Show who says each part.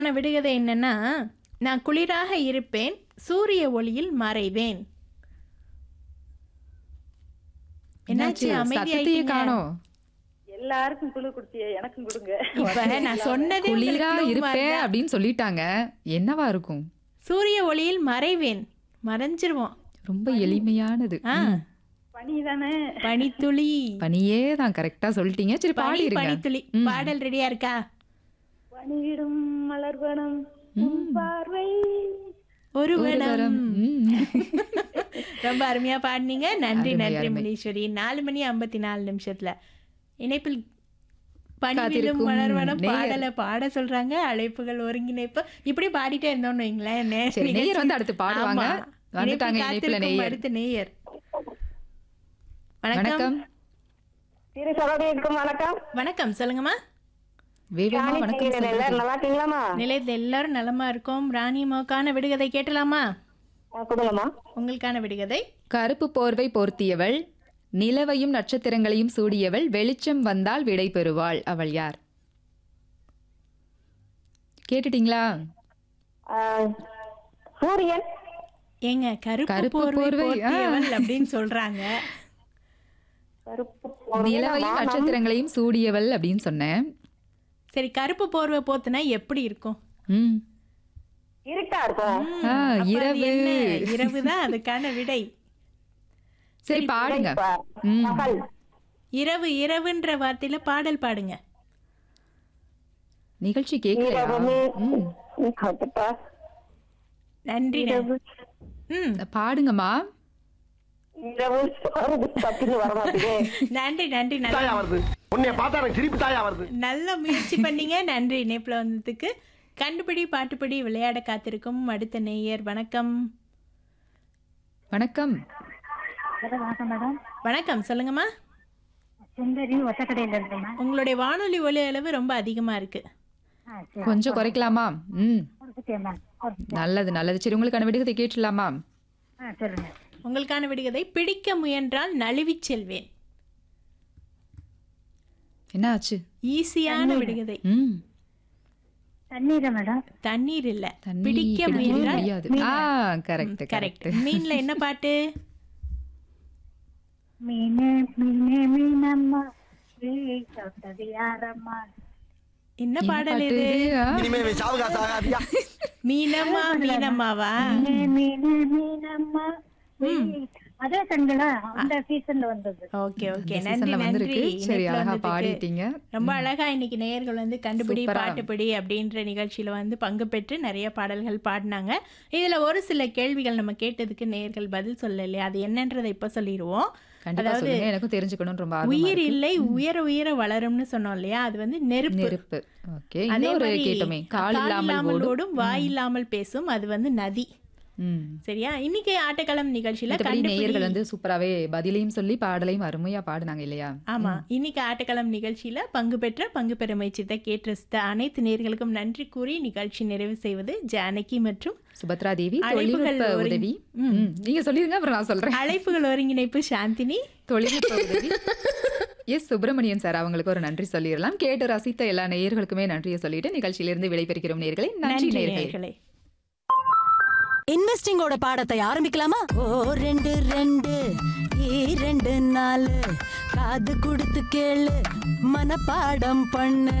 Speaker 1: ஆனா விடுகதை என்னன்னா நான் குளிராக இருப்பேன் சூரிய ஒளியில் மறைவேன் என்னாச்சு
Speaker 2: சத்தத்தையே
Speaker 1: அமைதியாயிட்டீங்க
Speaker 2: காணோம்
Speaker 3: எல்லாருக்கும் குழு கொடுத்தியே எனக்கும் கொடுங்க
Speaker 1: இப்ப நான் சொன்னதே
Speaker 2: குளிரா
Speaker 1: உங்களுக்கு clue
Speaker 2: இருப்பேன்
Speaker 1: மாதிரிதான்.
Speaker 2: அப்படின்னு சொல்லிட்டாங்க என்னவா இருக்கும்
Speaker 1: சூரிய ஒளியில் மறைவேன் மறைஞ்சிருவோம்
Speaker 2: ரொம்ப எளிமையானது
Speaker 1: ஆ
Speaker 2: ம்.
Speaker 3: பனி தானே
Speaker 1: பனித்துளி
Speaker 2: பனியே தான் கரெக்டா சொல்லிட்டீங்க சரி
Speaker 1: பனி
Speaker 2: பாடிருங்க
Speaker 1: பனித்துளி
Speaker 2: ம்.
Speaker 1: பாடல் ரெடியா இருக்கா
Speaker 3: பனியிடும் மலர்வனம் உன் பார்வை
Speaker 1: ஒரு
Speaker 2: ஒரு
Speaker 1: வனம்
Speaker 2: வரம். ம்.
Speaker 1: ரொம்ப அருமையா பாடினீங்க நன்றி
Speaker 2: அருமை,
Speaker 1: நன்றி
Speaker 2: அருமை.
Speaker 1: முனீஸ்வரி நாலு மணி ஐம்பத்தி நாலு நிமிஷத்துல இணைப்பில் பணிவிலும்
Speaker 2: காத்திருக்கும்
Speaker 1: வளர்வனம்
Speaker 2: நேயர்.
Speaker 1: பாடலை பாட சொல்றாங்க அழைப்புகள் ஒருங்கிணைப்பு இப்படி பாடிட்டே இருந்தோம்னு வைங்களேன் நே-
Speaker 2: சரி, நேயர்
Speaker 1: நிகழ்ச்சி-
Speaker 2: வந்து அடுத்து பாடுவாங்க.
Speaker 1: ஆமா.
Speaker 2: வந்துட்டாங்க
Speaker 1: இணைப்பில்
Speaker 2: இணைப்புல
Speaker 1: காத்திருக்கும்
Speaker 2: நேயர்.
Speaker 1: அடுத்த நேயர் வணக்கம்
Speaker 2: வணக்கம்
Speaker 3: திரு சகோதரிக்கும் வணக்கம்
Speaker 1: வணக்கம் சொல்லுங்கம்மா
Speaker 2: வேகமா வணக்கம்
Speaker 3: எல்லாரும்
Speaker 2: சொல்லுங்க.
Speaker 3: நல்லா இருக்கீங்களாமா
Speaker 1: நிலையத்தில் எல்லாரும் நலமா இருக்கோம் ராணி மோக்கான விடுகதை கேட்டலாமா
Speaker 3: கொடுங்கம்மா
Speaker 1: உங்களுக்கான விடுகதை
Speaker 2: கருப்பு போர்வை போர்த்தியவள் நிலவையும் நட்சத்திரங்களையும் சூடியவள் வெளிச்சம் வந்தால் விடை பெறுவாள் அவள் யார் கேட்டுட்டீங்களா
Speaker 3: சூரியன்
Speaker 1: ஏங்க கருப்பு
Speaker 2: கருப்பு
Speaker 1: போர்வை
Speaker 2: போர்வை, ஆ.
Speaker 1: போர்த்தியவள் அப்படின்னு சொல்றாங்க
Speaker 3: கருப்பு
Speaker 2: நிலவையும் நட்சத்திரங்களையும் சூடியவள் அப்படின்னு சொன்னேன்
Speaker 1: சரி கருப்பு போர்வை போத்துனா எப்படி இருக்கும்
Speaker 2: ம்
Speaker 3: இருட்டா இருக்கும்
Speaker 1: ம்,
Speaker 2: ஆ,
Speaker 1: அப்ப அது
Speaker 2: இரவு.
Speaker 1: என்ன? இரவுதான் அதுக்கான விடை
Speaker 2: சரி பாடுங்க ம்.
Speaker 3: பகல்
Speaker 1: இரவு இரவுன்ற வார்த்தையில பாடல் பாடுங்க
Speaker 2: நிகழ்ச்சி கேட்கலையா ம்.
Speaker 3: கட்டுப்பா.
Speaker 1: நன்றி
Speaker 3: இரவு
Speaker 1: ம்
Speaker 2: பாடுங்கம்மா
Speaker 3: இரவு வருது பத்தினி வர மாட்டேங்குது
Speaker 1: நன்றி நன்றி நல்ல
Speaker 4: தாயா வருது உன்னைய பார்த்தா எனக்கு சிரிப்பு தாயா வருது
Speaker 1: நல்ல முயற்சி பண்ணீங்க நன்றி இணைப்புல வந்ததுக்கு கண்டுபிடி பாட்டுப்படி விளையாட காத்திருக்கும் அடுத்த நேயர் வணக்கம்
Speaker 2: வணக்கம்
Speaker 3: வணக்கம் மேடம்
Speaker 1: வணக்கம் சொல்லுங்கம்மா
Speaker 3: சுந்தரி ஒத்தக்கடையில இருந்தேம்மா
Speaker 1: உங்களுடைய வானொலி ஒலி அளவு ரொம்ப அதிகமா இருக்கு
Speaker 3: ஆ சரி
Speaker 2: கொஞ்சம் குறைக்கலாமா ம்
Speaker 3: கொடுத்துட்டேம்மா
Speaker 2: நல்லது நல்லது சரி உங்களுக்கான விடுகதை கேட்டுடலாமா
Speaker 3: ஆ சொல்லுங்க
Speaker 1: உங்களுக்கான விடுகதை பிடிக்க முயன்றால் நழுவிச் செல்வேன்
Speaker 2: என்ன ஆச்சு
Speaker 1: ஈஸியான விடுகதை
Speaker 2: ம்
Speaker 3: தண்ணீரா மேடம்
Speaker 1: தண்ணீர் இல்ல
Speaker 2: தண்ணி
Speaker 1: பிடிக்க
Speaker 2: பிடிக்கவே
Speaker 1: முயன்றால்
Speaker 2: முடியாது ஆ கரெக்ட்
Speaker 1: கரெக்ட்
Speaker 2: கரெக்ட்
Speaker 1: மீன்ல என்ன பாட்டு
Speaker 3: மீனே மீனே மீனம்மா ஏய், சொல்றது யாரம்மா
Speaker 1: என்ன
Speaker 2: என்ன
Speaker 1: பாடல்
Speaker 2: பாட்டு
Speaker 1: இது
Speaker 2: இது? ஆ,
Speaker 4: இனிமே இவன் சாவுகாசு ஆகாதியா
Speaker 1: மீனம்மா மீனம்மாவா
Speaker 3: மீனே மீனே மீனம்மா ஏய், அதே கண்களா அந்த சீசன்ல வந்தது
Speaker 1: ஓகே ஓகே
Speaker 2: இந்த
Speaker 1: நன்றி
Speaker 2: seasonல
Speaker 1: நன்றி
Speaker 2: வந்திருக்கு. சரி
Speaker 1: இணைப்புல
Speaker 2: அழகா
Speaker 1: வந்ததுக்கு.
Speaker 2: பாடிட்டீங்க
Speaker 1: ரொம்ப அழகா இன்னைக்கு நேயர்கள் வந்து கண்டுபிடி
Speaker 2: சூப்பரா.
Speaker 1: பாட்டுப்படி அப்படின்ற நிகழ்ச்சியில வந்து பங்கு பெற்று நிறைய பாடல்கள் பாடினாங்க இதுல ஒரு சில கேள்விகள் நம்ம கேட்டதுக்கு நேயர்கள் பதில் சொல்லலையா அது என்னன்றதை இப்ப சொல்லிடுவோம்
Speaker 2: கண்டிப்பா
Speaker 1: அதாவது
Speaker 2: சொல்லுங்க எனக்கும் தெரிஞ்சுக்கணும்னு ரொம்ப ஆர்வமா
Speaker 1: உயிர்
Speaker 2: இருக்கு.
Speaker 1: இல்லை உயர உயர வளரும்னு சொன்னோம் இல்லையா அது வந்து நெருப்பு
Speaker 2: நெருப்பு ஓகே
Speaker 1: அதே
Speaker 2: இன்னொரு
Speaker 1: மாதிரி
Speaker 2: கேட்டோமே கால்
Speaker 1: கால்
Speaker 2: இல்லாமல்
Speaker 1: இல்லாமல்
Speaker 2: ஓடும்
Speaker 1: ஓடும் வாய் இல்லாமல் பேசும் அது வந்து நதி
Speaker 2: ம்
Speaker 1: சரியா இன்னைக்கு ஆட்டக்களம் நிகழ்ச்சியில
Speaker 2: மத்தபடி
Speaker 1: கண்டுபிடி
Speaker 2: நேயர்கள் வந்து சூப்பராவே பதிலையும் சொல்லி பாடலையும் அருமையா பாடுனாங்க இல்லையா
Speaker 1: ஆமா இன்னைக்கு ஆட்டக்களம் நிகழ்ச்சியில பங்கு பெற்ற பங்கு பெற முயற்சித்த கேட்டு ரசித்த அனைத்து நேர்களுக்கும் நன்றி கூறி நிகழ்ச்சி நிறைவு செய்வது ஜானகி மற்றும்
Speaker 2: சுபத்ரா தேவி
Speaker 1: அழைப்புகள்
Speaker 2: தொழில்நுட்ப
Speaker 1: ஒரு-
Speaker 2: உதவி
Speaker 1: ம்.
Speaker 2: ம், நீங்க சொல்லிருங்க அப்புறம் நான் சொல்றேன்
Speaker 1: அழைப்புகள் ஒருங்கிணைப்பு சாந்தினி
Speaker 2: தொழில்நுட்ப உதவி எஸ் சுப்பிரமணியன் சார் அவங்களுக்கு ஒரு நன்றி சொல்லிடலாம் கேட்டு ரசித்த எல்லா நேயர்களுக்குமே நன்றியை சொல்லிட்டு நிகழ்ச்சியிலிருந்து விடைபெறுகிறோம் நேயர்களே நன்றி
Speaker 1: நன்றி
Speaker 2: நேயர்களே
Speaker 1: நேயர்களே
Speaker 5: இன்வெஸ்டிங்கோட பாடத்தை ஆரம்பிக்கலாமா ஓ ரெண்டு ரெண்டு இரண்டு நாலு காது கொடுத்து கேளு மனப்பாடம் பண்ணு